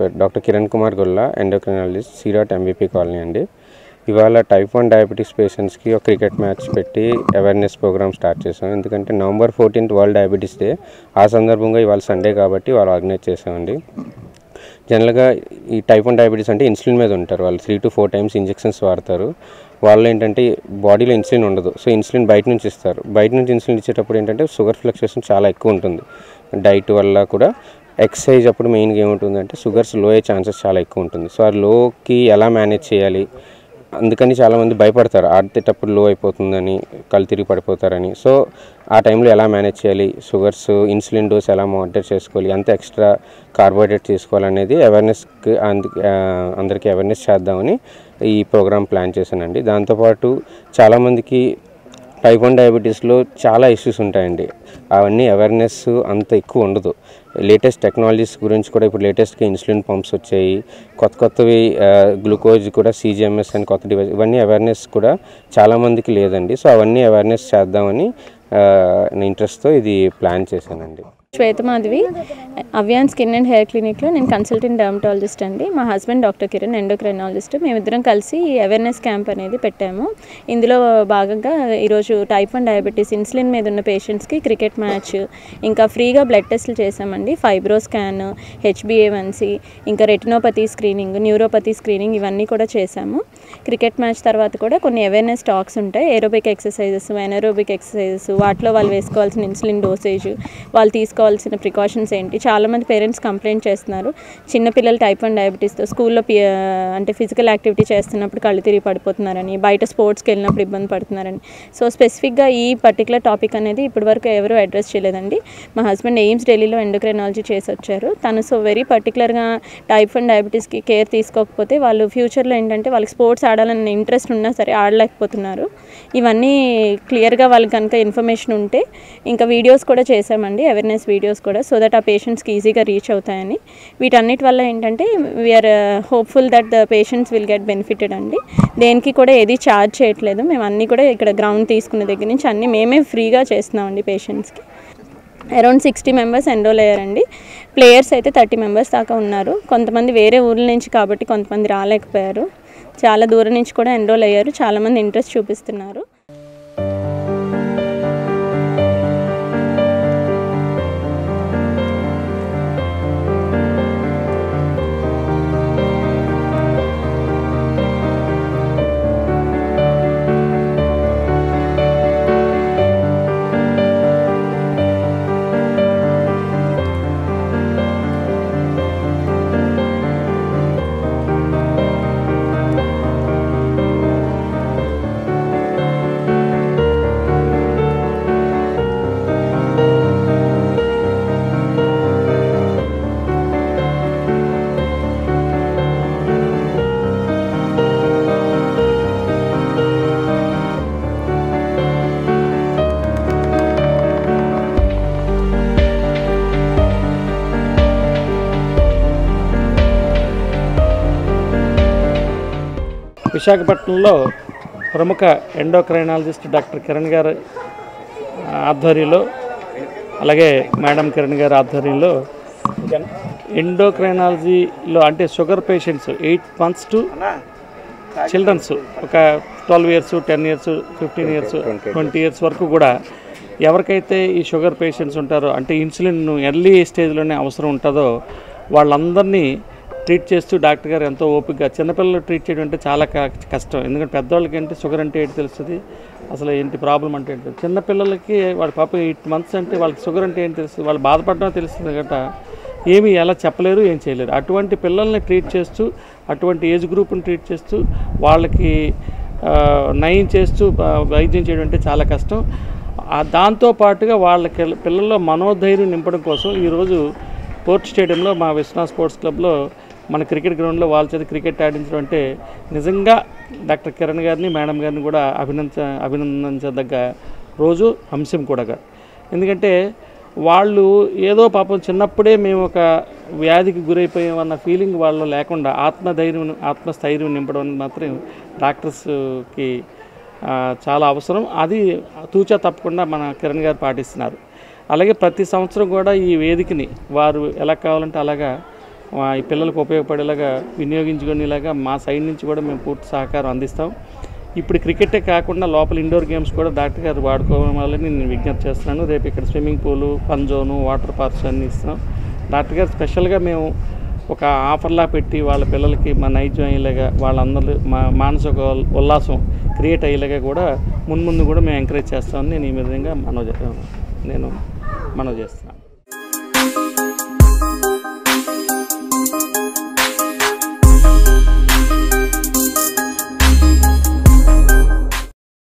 doctor Kiran Kumar Golla endocrinologist సీరాట్ MVP colony అండి ఇవాళ టైప్ వన్ డయాబెటీస్ పేషెంట్స్కి ఒక క్రికెట్ మ్యాచ్ పెట్టి అవేర్నెస్ ప్రోగ్రామ్ స్టార్ట్ చేసాం ఎందుకంటే November fourteenth world diabetes day ఆ సందర్భంగా ఇవాళ సండే కాబట్టి వాళ్ళు ఆర్గనైజ్ చేసామండి జనరల్గా ఈ టైప్ వన్ డయాబెటీస్ అంటే ఇన్సులిన్ మీద ఉంటారు వాళ్ళు three to four times injections వాడతారు వాళ్ళు ఏంటంటే బాడీలో ఇన్సులిన్ ఉండదు సో ఇన్సులిన్ బయట నుంచి ఇస్తారు బయట నుంచి ఇన్సులిన్ ఇచ్చేటప్పుడు ఏంటంటే షుగర్ ఫ్లక్చుయేషన్ చాలా ఎక్కువ ఉంటుంది డైట్ వల్ల కూడా ఎక్సర్సైజ్ అప్పుడు మెయిన్గా ఏముంటుందంటే షుగర్స్ లో అయ్యే ఛాన్సెస్ చాలా ఎక్కువ ఉంటుంది సో ఆ లోకి ఎలా మేనేజ్ చేయాలి అందుకని చాలామంది భయపడతారు ఆడేటప్పుడు లో అయిపోతుందని కళ్ళు తిరిగి పడిపోతారని సో ఆ టైంలో ఎలా మేనేజ్ చేయాలి షుగర్స్ ఇన్సులిన్ డోస్ ఎలా మానిటర్ చేసుకోవాలి ఎంత ఎక్స్ట్రా కార్బోహైడ్రేట్ తీసుకోవాలనేది అవేర్నెస్కి అందు అందరికీ అవేర్నెస్ చేద్దామని ఈ ప్రోగ్రామ్ ప్లాన్ చేశానండి దాంతోపాటు చాలామందికి టైప్ వన్ డయాబెటీస్లో చాలా ఇష్యూస్ ఉంటాయండి అవన్నీ అవేర్నెస్ అంత ఎక్కువ ఉండదు లేటెస్ట్ టెక్నాలజీస్ గురించి కూడా ఇప్పుడు లేటెస్ట్గా ఇన్సులిన్ పంప్స్ వచ్చాయి కొత్త కొత్తవి గ్లూకోజ్ కూడా సీజీఎంఎస్ అని కొత్త డివైస్ ఇవన్నీ అవేర్నెస్ కూడా చాలామందికి లేదండి సో అవన్నీ అవేర్నెస్ చేద్దామని ఇంట్రెస్ట్తో ఇది ప్లాన్ చేశానండి Swethamadhavi Avyan skin and hair క్లినిక్లో నేను కన్సల్టెంట్ డర్మటాలజిస్ట్ అండి మా హస్బెండ్ డాక్టర్ కిరణ్ ఎండోక్రైనాలజిస్ట్ మేమిద్దరం కలిసి అవేర్నెస్ క్యాంప్ అనేది పెట్టాము ఇందులో భాగంగా ఈరోజు టైప్ వన్ డయాబెటీస్ ఇన్సులిన్ మీద ఉన్న పేషెంట్స్కి క్రికెట్ మ్యాచ్ ఇంకా ఫ్రీగా బ్లడ్ టెస్ట్లు చేసామండి ఫైబ్రో స్కాన్ హెచ్బిఏవన్సి ఇంకా రెటినోపతి స్క్రీనింగ్ న్యూరోపతి స్క్రీనింగ్ ఇవన్నీ కూడా చేశాము క్రికెట్ మ్యాచ్ తర్వాత కూడా కొన్ని అవేర్నెస్ టాక్స్ ఉంటాయి ఏరోబిక్ ఎక్సర్సైజెస్ ఎనరోబిక్ ఎక్సర్సైజెస్ వాటిలో వాళ్ళు వేసుకోవాల్సిన ఇన్సులిన్ డోసేజ్ వాళ్ళు తీసుకోవాల్సిన ప్రికాషన్స్ ఏంటి చాలామంది పేరెంట్స్ కంప్లైంట్ చేస్తున్నారు చిన్నపిల్లలు టైప్ వన్ డయాబెటీస్తో స్కూల్లో పి అంటే ఫిజికల్ యాక్టివిటీ చేస్తున్నప్పుడు కళ్ళు తిరిగి పడిపోతున్నారని బయట స్పోర్ట్స్కి వెళ్ళినప్పుడు ఇబ్బంది పడుతున్నారని సో స్పెసిఫిక్గా ఈ పర్టికులర్ టాపిక్ అనేది ఇప్పటివరకు ఎవరు అడ్రస్ చేయలేదండి మా హస్బెండ్ ఎయిమ్స్ ఢిల్లీలో ఎండోక్రైనాలజీ చేసి వచ్చారు తను సో వెరీ పర్టికులర్గా టైప్ వన్ డయాబెటీస్కి కేర్ తీసుకోకపోతే వాళ్ళు ఫ్యూచర్లో ఏంటంటే వాళ్ళకి స్పోర్ట్స్ ఆడాలన్న ఇంట్రెస్ట్ ఉన్నా సరే ఆడలేకపోతున్నారు ఇవన్నీ క్లియర్గా వాళ్ళకి కనుక ఇన్ఫర్మేషన్ ఉంటే ఇంకా వీడియోస్ కూడా చేసామండి అవేర్నెస్ వీడియోస్ కూడా సో దట్ ఆ పేషెంట్స్కి ఈజీగా రీచ్ అవుతాయని వీటన్నిటి వల్ల ఏంటంటే we are hopeful that the patients will get benefited అండి దేనికి కూడా ఏది ఛార్జ్ చేయట్లేదు మేము అన్నీ కూడా ఇక్కడ గ్రౌండ్ తీసుకున్న దగ్గర నుంచి అన్నీ మేమే ఫ్రీగా చేస్తున్నామండి పేషెంట్స్కి అరౌండ్ సిక్స్టీ మెంబర్స్ ఎన్రోల్ అయ్యారండి ప్లేయర్స్ అయితే థర్టీ మెంబర్స్ దాకా ఉన్నారు కొంతమంది వేరే ఊర్ల నుంచి కాబట్టి కొంతమంది రాలేకపోయారు చాలా దూరం నుంచి కూడా ఎన్రోల్ అయ్యారు చాలామంది ఇంట్రెస్ట్ చూపిస్తున్నారు విశాఖపట్నంలో ప్రముఖ ఎండోక్రైనాలజిస్ట్ డాక్టర్ కిరణ్ గారి ఆధ్వర్యంలో అలాగే మేడం కిరణ్ గారి ఆధ్వర్యంలో ఎండోక్రైనాలజీలో అంటే sugar patients eight months to childrens ఒక twelve years ten years fifteen years twenty years వరకు కూడా ఎవరికైతే ఈ షుగర్ పేషెంట్స్ ఉంటారో అంటే ఇన్సులిన్ ఎర్లీ స్టేజ్లోనే అవసరం ఉంటుందో వాళ్ళందరినీ ట్రీట్ చేస్తూ డాక్టర్ గారు ఎంతో ఓపికగా చిన్నపిల్లలు ట్రీట్ చేయడం అంటే చాలా క- కష్టం ఎందుకంటే పెద్దవాళ్ళకి ఏంటి షుగర్ అంటే ఏంటి తెలుస్తుంది అసలు ఏంటి ప్రాబ్లం అంటే ఏంటి చిన్నపిల్లలకి వాళ్ళ పాప ఎయిట్ మంత్స్ అంటే వాళ్ళకి షుగర్ అంటే ఏంటి తెలుస్తుంది వాళ్ళు బాధపడడం తెలుస్తుంది గట్రా ఏమీ ఎలా చెప్పలేరు ఏం చేయలేరు అటువంటి పిల్లల్ని ట్రీట్ చేస్తూ అటువంటి ఏజ్ గ్రూప్ని ట్రీట్ చేస్తూ వాళ్ళకి ఆ, నయం చేస్తూ ఆ, వైద్యం చేయడం అంటే చాలా కష్టం ఆ, దాంతో పాటుగా వాళ్ళకి పిల్లల్లో మనోధైర్యం నింపడం కోసం ఈరోజు పోర్ట్ స్టేడియంలో మా విశ్వనాథ్ స్పోర్ట్స్ క్లబ్లో మన క్రికెట్ గ్రౌండ్లో వాళ్ళ చేత క్రికెట్ ఆడించడం అంటే నిజంగా డాక్టర్ కిరణ్ గారిని మేడం గారిని కూడా అభినంద అభినందించదగ్గ రోజు అంశం కూడా ఎందుకంటే వాళ్ళు ఏదో పాపం చిన్నప్పుడే మేము ఒక వ్యాధికి గురైపోయామన్న ఫీలింగ్ వాళ్ళు లేకుండా ఆత్మధైర్యం ఆత్మస్థైర్యం నింపడం అనేది మాత్రం డాక్టర్స్కి ఆ, చాలా అవసరం అది తూచా తప్పకుండా మన కిరణ్ గారు పాటిస్తున్నారు అలాగే ప్రతి సంవత్సరం కూడా ఈ వేదికని వారు ఎలా కావాలంటే అలాగా ఆ, ఈ పిల్లలకు ఉపయోగపడేలాగా వినియోగించుకునేలాగా మా సైడ్ నుంచి కూడా మేము పూర్తి సహకారం అందిస్తాం ఇప్పుడు క్రికెటే కాకుండా లోపల ఇండోర్ గేమ్స్ కూడా డాక్టర్ గారు వాడుకోవాలని నేను విజ్ఞప్తి చేస్తున్నాను రేపు ఇక్కడ swimming pool fun zone water parks అన్నీ ఇస్తున్నాం డాక్టర్ గారు స్పెషల్గా మేము ఒక ఆఫర్లా పెట్టి వాళ్ళ పిల్లలకి మా నైజం అయ్యేలాగా వాళ్ళందరూ మా మానసిక ఉల్లాసం క్రియేట్ అయ్యేలాగా కూడా మున్ముందు కూడా మేము ఎంకరేజ్ చేస్తామని నేను ఈ విధంగా మనవ నేను మనవి చేస్తున్నాను